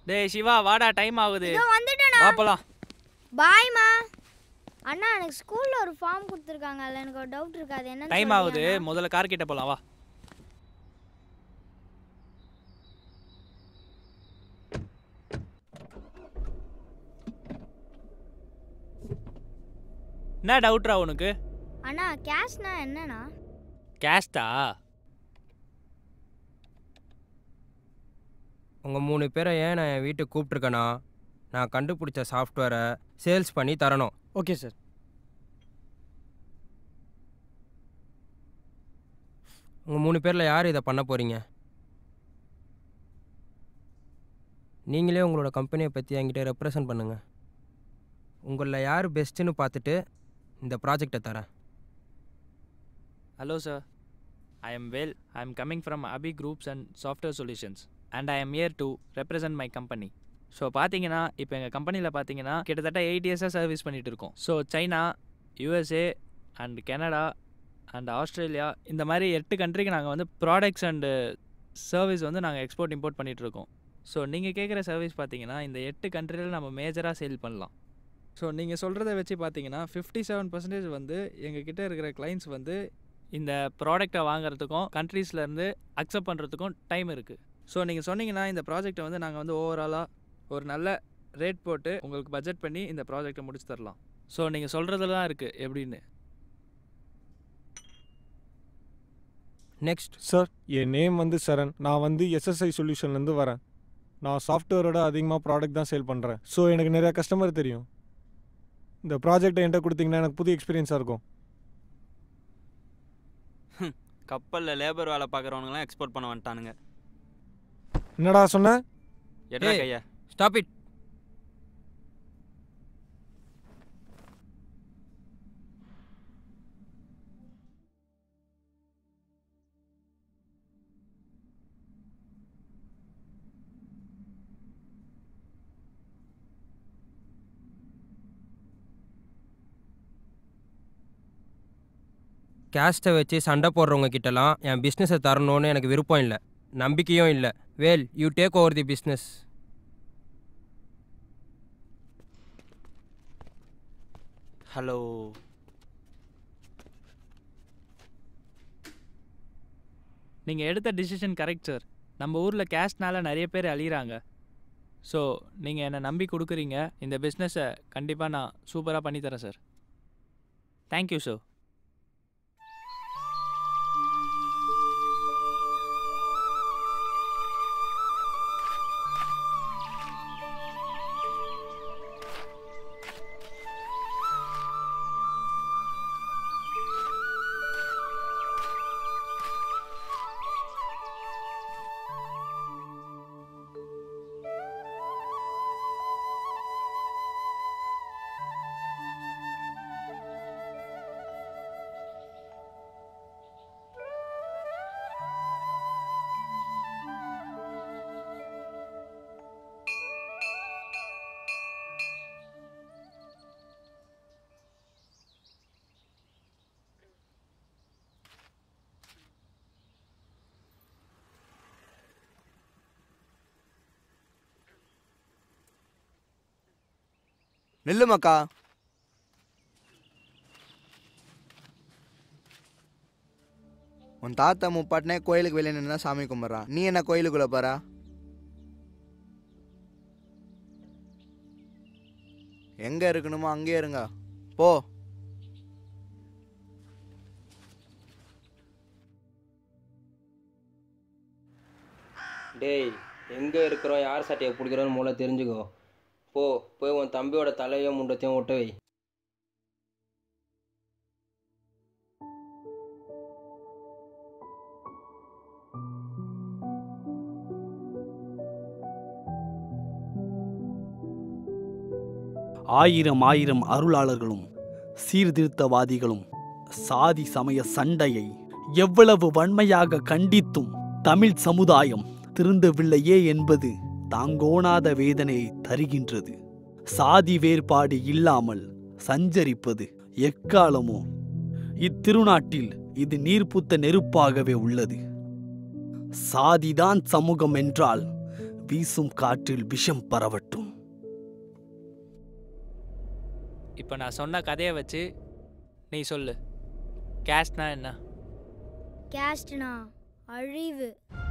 டேய் சிவா வாடா டைம் ஆகுது இதோ வந்துட்டேண்ணா வா போலாம் பாய்மா அண்ணா எனக்கு ஸ்கூல்ல ஒரு ஃபார்ம் கொடுத்துருக்காங்க அதில் எனக்கு ஒரு டவுட் இருக்கு அது என்ன டைம் ஆகுது முதல்ல கார் கிட்ட போலாம் வா என்ன டவுட்ரா உனக்கு அண்ணா கேஷ்னா என்னண்ணா கேஸ்டா உங்கள் மூணு பேரை ஏன் நான் என் வீட்டுக்கு கூப்பிட்ருக்கேன்னா நான் கண்டுபிடிச்ச சாஃப்ட்வேரை சேல்ஸ் பண்ணி தரணும் ஓகே சார் உங்கள் மூணு பேரில் யார் இதை பண்ண போகிறீங்க நீங்களே உங்களோட கம்பெனியை பற்றி என்கிட்ட ரெப்ரசன்ட் பண்ணுங்கள் உங்களில் யார் பெஸ்ட்டுன்னு பார்த்துட்டு இந்த ப்ராஜெக்டை தரேன் hello sir I am well I am coming from Abhi groups and software solutions and I am here to represent my company so பார்த்தீங்கன்னா இப்போ எங்கள் கம்பெனியில் பார்த்தீங்கன்னா கிட்டத்தட்ட எயிட் இயர்ஸாக சர்வீஸ் பண்ணிட்டு இருக்கோம் so China USA and Canada and Australia இந்த மாதிரி எட்டு கண்ட்ரிக்கு நாங்கள் வந்து ப்ராடக்ட்ஸ் அண்டு சர்வீஸ் வந்து நாங்கள் எக்ஸ்போர்ட் இம்போர்ட் பண்ணிட்டு இருக்கோம் ஸோ நீங்கள் கேட்குற சர்வீஸ் பார்த்தீங்கன்னா இந்த எட்டு கண்ட்ரியில் நம்ம மேஜராக சேல் பண்ணலாம் ஸோ நீங்கள் சொல்கிறத வச்சு பார்த்தீங்கன்னா ஃபிஃப்டி செவன் பர்சன்டேஜ் வந்து எங்கள் கிட்ட இருக்கிற கிளைண்ட்ஸ் வந்து இந்த ப்ராடக்ட்டை வாங்குறதுக்கும் கண்ட்ரீஸ்லேருந்து அக்செப்ட் பண்ணுறதுக்கும் டைம் இருக்குது ஸோ நீங்கள் சொன்னீங்கன்னா இந்த ப்ராஜெக்ட்டை வந்து நாங்கள் வந்து ஓவராலாக ஒரு நல்ல ரேட் போட்டு உங்களுக்கு பட்ஜெட் பண்ணி இந்த ப்ராஜெக்ட்டை முடிச்சு தரலாம் ஸோ நீங்கள் சொல்கிறதுல தான் இருக்குது எப்படின்னு நெக்ஸ்ட் சார் என் நேம் வந்து சரண் நான் வந்து எஸ்எஸ்ஐ சொல்யூஷன்லேருந்து வரேன் நான் சாஃப்ட்வேரோட அதிகமாக ப்ராடக்ட் தான் சேல் பண்ணுறேன் ஸோ எனக்கு நிறையா கஸ்டமர் தெரியும் இந்த ப்ராஜெக்டை என்கிட்ட கொடுத்தீங்கன்னா எனக்கு புது எக்ஸ்பீரியன்ஸாக இருக்கும் கப்பலில் லேபர் வேலை பார்க்குறவனுங்களாம் எக்ஸ்போர்ட் பண்ண வந்துட்டானுங்க என்னடா சொன்ன எட்ரா ஏய். கையா ஸ்டாப் இட் கேஸ்ட்டை வச்சு சண்டை போடுறவங்க கிட்டலாம் என் பிஸ்னஸை தரணும்னு எனக்கு விருப்பம் இல்லை நம்பிக்கையும் இல்லை will you take over the business hello நீங்கள் எடுத்த டிசிஷன் கரெக்ட் சார் நம்ம ஊரில் கேஸ்ட்னால நிறைய பேர் அழியிறாங்க ஸோ நீங்கள் என்னை நம்பி கொடுக்குறீங்க இந்த பிஸ்னஸை கண்டிப்பாக நான் சூப்பராக பண்ணித்தரேன் சார் தேங்க்யூ சார் நில்லுமாக்கா உன் தாத்தா முப்பாட்டினே கோயிலுக்கு வெளியே நின்று தான் சாமி கும்பிட்றான் நீ என்ன கோயிலுக்குள்ள போறா எங்க இருக்கணுமோ அங்கேயே இருங்க போ டேய் எங்கே இருக்கிறோம் யார் சட்டையை பிடிக்கிறோன்னு மூலம் தெரிஞ்சுக்கோ போ போய் உன் தம்பியோட தலையும் முண்டத்தையும் ஒட்ட வை ஆயிரம் ஆயிரம் அருளாளர்களும் சீர்திருத்தவாதிகளும் சாதி சமய சண்டையை எவ்வளவு வன்மையாக கண்டித்தும் தமிழ் சமுதாயம் திருந்தவில்லையே என்பது தாங்கோணாத வேதனையை தருகின்றது சாதி வேறுபாடு இல்லாமல் சஞ்சரிப்பது எக்காலமோ இத்திருநாட்டில் இது நீர்ப்புத்த நெருப்பாகவே உள்ளது சாதிதான் சமூகம் என்றால் வீசும் காற்றில் விஷம் பரவட்டும் இப்போ நான் சொன்ன கதையை வச்சு நீ சொல்லு கேஸ்ட்னா என்ன கேஸ்ட்னா அழிவு